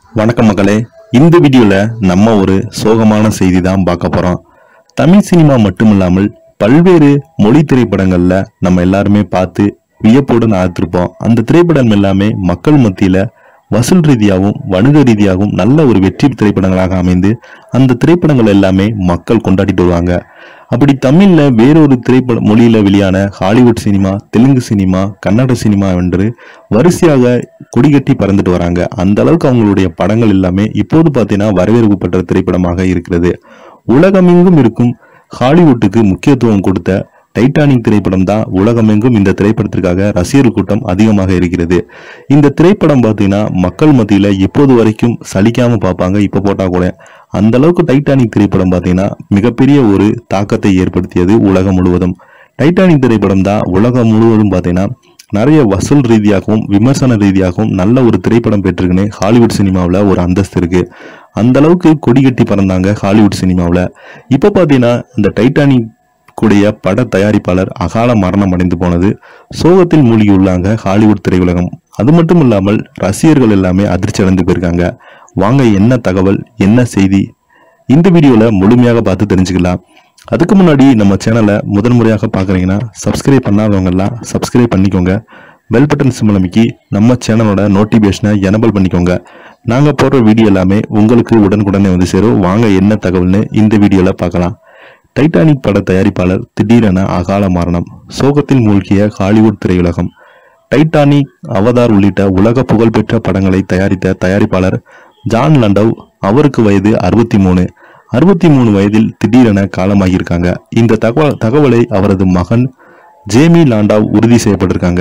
வணக்கம் மக்களே இந்த வீடியோல நம்ம ஒரு சோகமான செய்தி தான் பார்க்க போறோம் தமிழ் சினிமா மட்டுமில்லாமல் பல்வேறு மொழி திரைப்படங்கள்ல நம்ம எல்லாருமே பார்த்து வியப்புடன் ஆத்திருப்போம் அந்த திரைப்படம் எல்லாமே மக்கள் மத்தியில வசூல் ரீதியாகவும் வணிக ரீதியாகவும் நல்ல ஒரு வெற்றி திரைப்படங்களாக அமைந்து அந்த திரைப்படங்கள் எல்லாமே மக்கள் கொண்டாடிட்டு வருவாங்க அப்படி தமிழ்ல வேறொரு திரைப்பட மொழியில வெளியான Hollywood cinema Telugu cinema Kannada cinema என்று வரிசையாக கொடிகட்டி பறந்துட்டு வராங்க அந்த அளவுக்கு அவங்களுடைய படங்கள் எல்லாமே இப்போது பார்த்தீங்கன்னா வரவேற்பு பெற்ற திரைப்படமாக இருக்கிறது உலகமெங்கும் இருக்கும் ஹாலிவுட்டுக்கு முக்கியத்துவம் கொடுத்த டைட்டானிக் திரைப்படம் தான் உலகமெங்கும் இந்த திரைப்படத்திற்காக ரசிகர்கள் கூட்டம் அதிகமாக இருக்கிறது இந்த திரைப்படம் பார்த்தீங்கன்னா மக்கள் மத்தியில இப்போது வரைக்கும் சலிக்காம பார்ப்பாங்க இப்ப போட்டா கூட அந்த அளவுக்கு டைட்டானிக் திரைப்படம் பார்த்தீங்கன்னா மிகப்பெரிய ஒரு தாக்கத்தை ஏற்படுத்தியது உலகம் முழுவதும் டைட்டானிக் திரைப்படம் தான் உலகம் முழுவதும் பார்த்தீங்கன்னா நிறைய வசூல் ரீதியாகவும் விமர்சன ரீதியாகவும் நல்ல ஒரு திரைப்படம் பெற்றிருக்குன்னு ஹாலிவுட் சினிமாவில் ஒரு அந்தஸ்து இருக்கு அந்த அளவுக்கு கொடி கட்டி பறந்தாங்க ஹாலிவுட் சினிமாவில் இப்போ பார்த்தீங்கன்னா இந்த டைட்டானிக் கூடிய பட தயாரிப்பாளர் அகால மரணம் அடைந்து போனது சோகத்தில் மூழ்கியுள்ளாங்க ஹாலிவுட் திரையுலகம் அது மட்டும் இல்லாமல் ரசிகர்கள் எல்லாமே அதிர்ச்சி அடைந்து போயிருக்காங்க வாங்க என்ன தகவல் என்ன செய்தி இந்த வீடியோல முழுமையாக பார்த்து தெரிஞ்சுக்கலாம் அதுக்கு முன்னாடி நம்ம சேனலை முதல் முறையாக பார்க்குறீங்கன்னா சப்ஸ்கிரைப் பண்ணாதவங்க எல்லாம் சப்ஸ்கிரைப் பண்ணிக்கோங்க பெல் பட்டன் சிம்பிள் அமைக்கி நம்ம சேனலோட நோட்டிஃபிகேஷனை எனபிள் பண்ணிக்கோங்க நாங்கள் போடுற வீடியோ எல்லாமே உங்களுக்கு உடனுக்குடனே வந்து சேரும் வாங்க என்ன தகவல்னு இந்த வீடியோவில் பார்க்கலாம் டைட்டானிக் பட தயாரிப்பாளர் திடீரென அகால மரணம் சோகத்தில் மூழ்கிய ஹாலிவுட் திரையுலகம் டைட்டானிக் அவதார் உள்ளிட்ட உலக புகழ்பெற்ற படங்களை தயாரித்த தயாரிப்பாளர் ஜான் லண்டவ் அவருக்கு வயது அறுபத்தி மூணு அறுபத்தி மூணு வயதில் திடீரென காலமாகியிருக்காங்க இந்த தகவல் தகவலை அவரது மகன் ஜேமி லாண்டாவ் உறுதி செய்யப்பட்டிருக்காங்க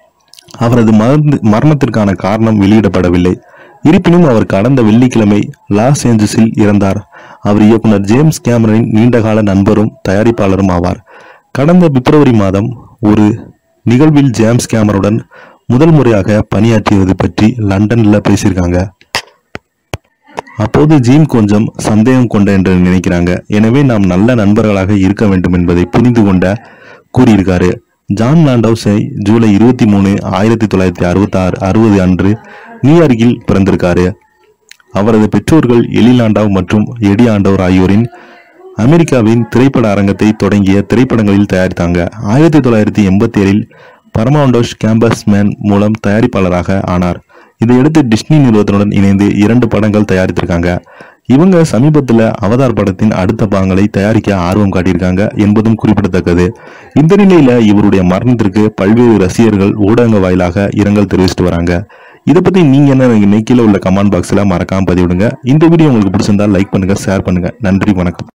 அவரது மருந்து மரணத்திற்கான காரணம் வெளியிடப்படவில்லை இருப்பினும் அவர் கடந்த வெள்ளிக்கிழமை லாஸ் ஏஞ்சல்ஸில் இறந்தார் அவர் இயக்குனர் ஜேம்ஸ் கேமரனின் நீண்டகால நண்பரும் தயாரிப்பாளரும் ஆவார் கடந்த பிப்ரவரி மாதம் ஒரு நிகழ்வில் ஜேம்ஸ் கேமருடன் முதல் முறையாக பணியாற்றியது பற்றி லண்டன்ல பேசியிருக்காங்க அப்போது ஜீம் கொஞ்சம் சந்தேகம் கொண்ட என்று நினைக்கிறாங்க எனவே நாம் நல்ல நண்பர்களாக இருக்க வேண்டும் என்பதை புரிந்து கொண்ட கூறியிருக்காரு ஜான் லாண்டவுஸை ஜூலை இருபத்தி மூணு ஆயிரத்தி தொள்ளாயிரத்தி அறுபத்தாறு அறுபது அன்று நியூயார்க்கில் பிறந்திருக்காரு அவரது பெற்றோர்கள் எலி லாண்டாவ் மற்றும் எடி ஆண்டவர் ஆகியோரின் அமெரிக்காவின் திரைப்பட அரங்கத்தை தொடங்கிய திரைப்படங்களில் தயாரித்தாங்க ஆயிரத்தி தொள்ளாயிரத்தி எண்பத்தி ஏழில் பரமௌண்டோஷ் கேம்பஸ் மேன் மூலம் தயாரிப்பாளராக ஆனார் இதையடுத்து டிஸ்னி நிறுவனத்துடன் இணைந்து இரண்டு படங்கள் தயாரித்திருக்காங்க இவங்க சமீபத்தில் அவதார் படத்தின் அடுத்த பாகங்களை தயாரிக்க ஆர்வம் காட்டியிருக்காங்க என்பதும் குறிப்பிடத்தக்கது இந்த நிலையில இவருடைய மரணத்திற்கு பல்வேறு ரசிகர்கள் ஊடகங்க வாயிலாக இரங்கல் தெரிவிச்சிட்டு வராங்க இதை பத்தி நீங்க என்ன நினைக்கிறீங்க? கீழே உள்ள கமெண்ட் பாக்ஸ்ல மறக்காம பதிவிடுங்க இந்த வீடியோ உங்களுக்கு பிடிச்சிருந்தா லைக் பண்ணுங்க ஷேர் பண்ணுங்க நன்றி வணக்கம்